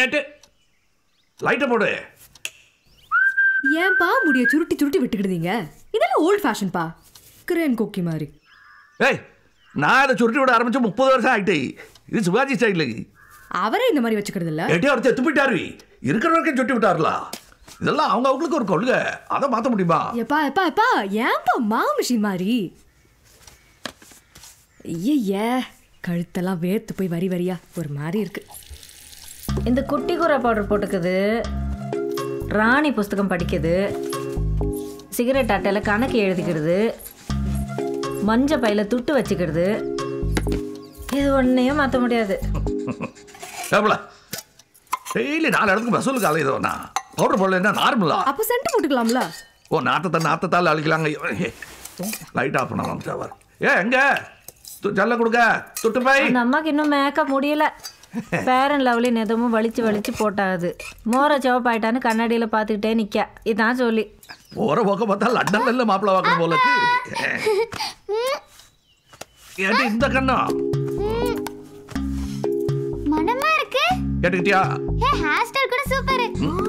ஏட்டு லைட்டை போடு ஏன்பா முடிய சுருட்டி சுருட்டி விட்டுக்கிடுதீங்க இதெல்லாம் ஓல்ட் ஃபேஷன்பா கிரேன் கொக்கி மாதிரி ஏய் நான் இதை சுருட்டி விட ஆரம்பிச்சு முப்பது வருஷம் ஆகிட்டே இது சிவாஜி ஸ்டைலு அவரே இந்த மாதிரி வச்சுக்கிறது இல்ல ஏட்டி அவர் செத்து போயிட்டாரு இருக்கிற வரைக்கும் சுட்டி விட்டாருல இதெல்லாம் அவங்க அவங்களுக்கு ஒரு கொள்கை அதை மாற்ற முடியுமா எப்பா எப்பா எப்பா ஏன்பா மா மிஷின் மாதிரி ஐயே கழுத்தெல்லாம் வேர்த்து போய் வரி வரியா ஒரு மாதிரி இருக்கு இந்த குட்டி கூரை பவுடர் போட்டுக்குது ராணி புஸ்தகம் படிக்குது சிகரெட் அட்டையில் கணக்கு எழுதிக்கிறது மஞ்ச பையில துட்டு வச்சுக்கிறது இது ஒன்றையும் மாற்ற முடியாது ஏப்பல டெய்லி நாலு இடத்துக்கு வசூலுக்கு அலையுதோண்ணா பவுடர் போடலன்னா நார்மலா அப்போ சென்ட் போட்டுக்கலாம்ல ஓ நாத்தத்தை நாத்தத்தால் அழிக்கலாங்க லைட் ஆஃப் பண்ணலாம் சார் ஏ எங்க து- செல்ல கொடுக்க துட்டு போய் அந்த அம்மாக்கு இன்னும் மேக்கப் முடியல பேரன் லவ்லி நெதமும் வலிச்சு வலிச்சு போட்டாது மோர சிவப்பாயிட்டான்னு கண்ணாடியில் பார்த்துக்கிட்டே நிற்க இதான் சொல்லி போற போக்க பார்த்தா லண்டன்ல இல்ல மாப்பிள்ள வாக்கணும் போல இருக்கு. ஏட்டி இந்த கண்ணம் மனமா இருக்கு கேட்டுக்கிட்டியா ஏ ஹேர் ஸ்டைல் கூட சூப்பர்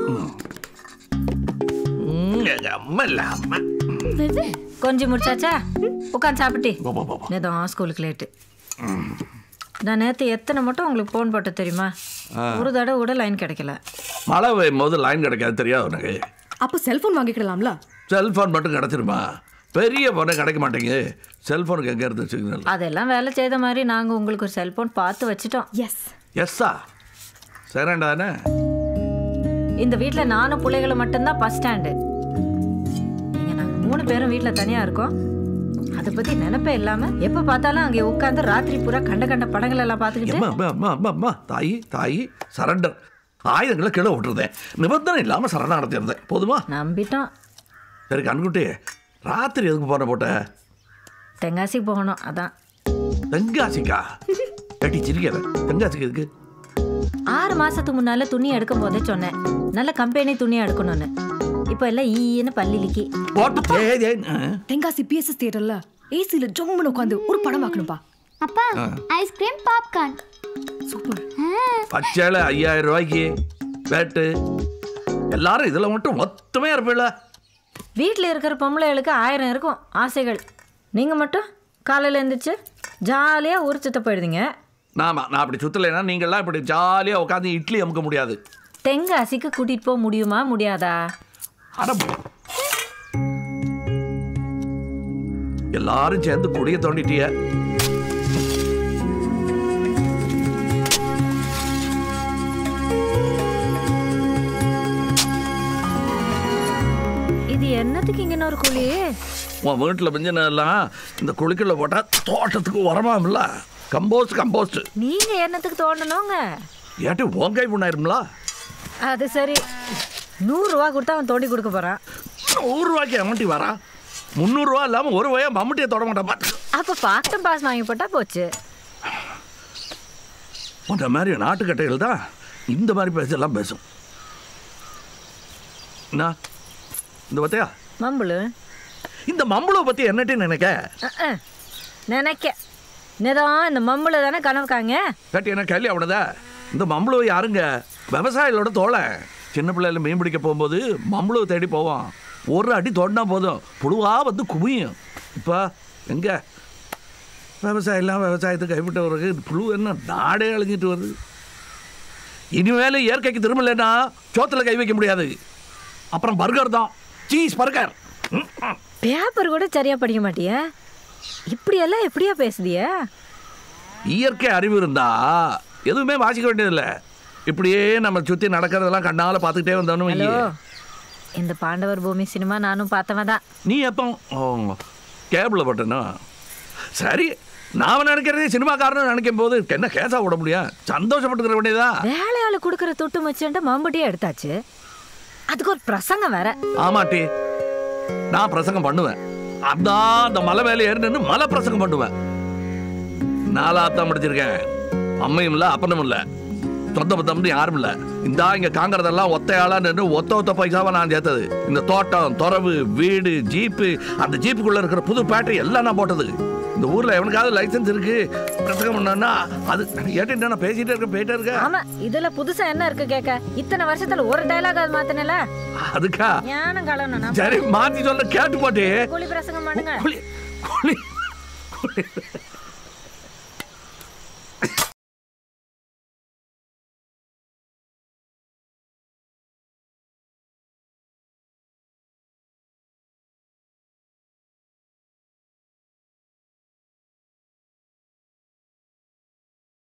ம், எங்க அம்மா இல்ல அம்மா கொஞ்சம் முடிச்சாச்சா உட்காந்து சாப்பிட்டு போ, போ, போ, போ. நேதான் ஸ்கூலுக்கு லேட்டு நான் நேற்று எத்தனை மட்டும் உங்களுக்கு ஃபோன் போட்ட தெரியுமா ஒரு தடவை கூட லைன் கிடைக்கல மழை பெய்யும் போது லைன் கிடைக்காது தெரியாது உனக்கு அப்போ செல்போன் வாங்கிக்கிடலாம்ல செல்போன் மட்டும் கிடைச்சிருமா பெரிய போனே கிடைக்க மாட்டேங்குது செல்போனுக்கு எங்க இருந்து சிக்னல் அதெல்லாம் வேலை செய்த மாதிரி நாங்கள் உங்களுக்கு ஒரு செல்போன் பார்த்து வச்சுட்டோம் எஸ் எஸ்ஸா சரிண்டா தானே இந்த வீட்டில் நானும் பிள்ளைகளை மட்டும்தான் பஸ் ஸ்டாண்டு நீங்கள் நாங்கள் மூணு பேரும் வீட்டில் தனியாக இருக்கோம் அதை பற்றி நினைப்பே இல்லாமல் எப்போ பார்த்தாலும் அங்கே உட்காந்து ராத்திரி பூரா கண்ட கண்ட படங்கள் எல்லாம் பார்த்துக்கிட்டு அம்மா அம்மா அம்மா அம்மா அம்மா தாயி தாயி சரண்டர் ஆயுதங்களை கீழே விட்டுருந்தேன் நிபந்தனை இல்லாமல் சரணம் நடத்தியிருந்தேன் போதுமா நம்பிட்டோம் சரி கண்குட்டி ராத்திரி எதுக்கு போன போட்ட தெங்காசிக்கு போகணும் அதான் தென்காசிக்கா கட்டி சிரிக்கிற தென்காசிக்கு எதுக்கு ஆறு மாசத்துக்கு முன்னால துணி எடுக்கும் போதே சொன்னேன் நல்ல கம்பெனி துணி எடுக்கணும்னு இப்போ எல்லாம் ஈன்னு பல்லிலிக்கி போட்டு ஏய், ஏய், ஆ. தென்காசி பிஎஸ்எஸ் தியேட்டர்ல ஏசியில் ஜம்முன்னு உட்காந்து ஒரு படம் பார்க்கணும்ப்பா அப்பா ஐஸ்கிரீம் பாப்கார்ன் சூப்பர் பச்சையில ஐயாயிரம் ரூபாய்க்கு வேட்டு எல்லாரும் இதில் மட்டும் மொத்தமே இருப்பீங்களா வீட்டில் இருக்கிற பொம்பளைகளுக்கு ஆயிரம் இருக்கும் ஆசைகள் நீங்கள் மட்டும் காலையில் எழுந்திரிச்சு ஜாலியாக ஊர் சுத்த போயிடுவீங்க நாம நான் அப்படி சுத்தலைன்னா நீங்கள்லாம் இப்படி ஜாலியாக உட்காந்து இட்லி அமுக்க முடியாது தெங்காசிக்கு கூட்டிகிட்டு போக முடியுமா முடியாதா அட எல்லாரும் சேர்ந்து குடிய தோண்டிட்டிய இது என்னத்துக்கு இங்கே ஒரு குழி உன் வீட்டில் மிஞ்சினெல்லாம் இந்த குழிக்குள்ள போட்டால் தோட்டத்துக்கு உரமாம்ல கம்போஸ்ட் கம்போஸ்ட் நீங்கள் என்னத்துக்கு தோண்டணுங்க ஏட்டி உன் கை புண்ணாயிரும்ல அது சரி நூறுரூவா கொடுத்தா அவன் தோண்டி கொடுக்க போகிறான் நூறுரூவாய்க்கு அமௌண்ட்டி வரா முந்நூறுரூவா இல்லாமல் ஒரு வயா மம்முட்டியை தொட மாட்டேன் அப்போ பாக்டம் பாஸ் வாங்கி போட்டால் போச்சு உன்ன மாதிரி நாட்டுக்கட்டைகள் தான் இந்த மாதிரி பேசலாம் பேசும் என்ன இந்த பத்தியா மம்புளு இந்த மம்பளை பற்றி என்னட்டி நினைக்க அஹ், நினைக்க நிதம் இந்த மம்புளை தானே கனவுக்காங்க கட்டி என்ன கேள்வி அவனதா இந்த மம்பளவு யாருங்க விவசாயிகளோட தோலை சின்ன பிள்ளைல மீன் பிடிக்க போகும்போது மம்பளவு தேடி போவான் ஒரு அடி தோண்டினா போதும் புழுவா வந்து குமியும் இப்போ எங்க விவசாயம்லாம் விவசாயத்தை கைவிட்டவருக்கு புழு என்ன நாடே அழிஞ்சிட்டு வருது இனிமேல் இயற்கைக்கு திரும்பலைன்னா சோத்துல கை வைக்க முடியாது அப்புறம் பர்கர் தான் சீஸ் பர்கர் ம், ம். பேப்பர் கூட சரியா படிக்க மாட்டியா இப்படியெல்லாம் எப்படியா பேசுதிய இயற்கை அறிவு இருந்தா எதுவுமே வாசிக்க வேண்டியதில்லை இப்படியே நம்ம சுற்றி நடக்கிறதெல்லாம் கண்ணால் பார்த்துக்கிட்டே வந்தோன்னு ஹலோ வையே. இந்த பாண்டவர் பூமி சினிமா நானும் பார்த்தவன் தான் நீ எப்போ ஓ கேபிளில் போட்டேனா சரி நான் நினைக்கிறதே சினிமாக்காரன்னு நினைக்கும் போது என்ன கேஸா விட முடியும் சந்தோஷப்பட்டுக்கிற வேண்டியதா வேலையாளு கொடுக்குற துட்டு மச்சுன்ட்டு மம்பட்டியே எடுத்தாச்சு அதுக்கு ஒரு பிரசங்கம் வேற ஆமாட்டி நான் பிரசங்கம் பண்ணுவேன் அதான் அந்த மலை மேலே ஏறி நின்று மலை பிரசங்கம் பண்ணுவேன் நாலாத்தான் முடிச்சிருக்கேன் அம்மையும் இல்லை அப்பனும் இல்லை சொந்த பத்தம் யாரும் இல்லை இந்தா இங்க காங்கிறதெல்லாம் ஒத்தையாளா நின்று ஒத்த ஒத்த பைசாவை நான் சேர்த்தது இந்த தோட்டம் துறவு வீடு ஜீப்பு அந்த ஜீப்புக்குள்ள இருக்கிற புது பேட்டரி எல்லாம் நான் போட்டது இந்த ஊர்ல எவனுக்காவது லைசென்ஸ் இருக்கு பிரசங்கம் பண்ணா அது ஏட்டிட்டு நான் பேசிட்டே இருக்க போயிட்டே இருக்க ஆமா இதுல புதுசா என்ன இருக்கு கேட்க இத்தனை வருஷத்துல ஒரு டைலாக் அது மாத்தினல அதுக்கா ஞானம் கலணும் சரி மாத்தி சொல்ல கேட்டு போட்டு கூலி பிரசங்கம் பண்ணுங்க குளி குளி குளி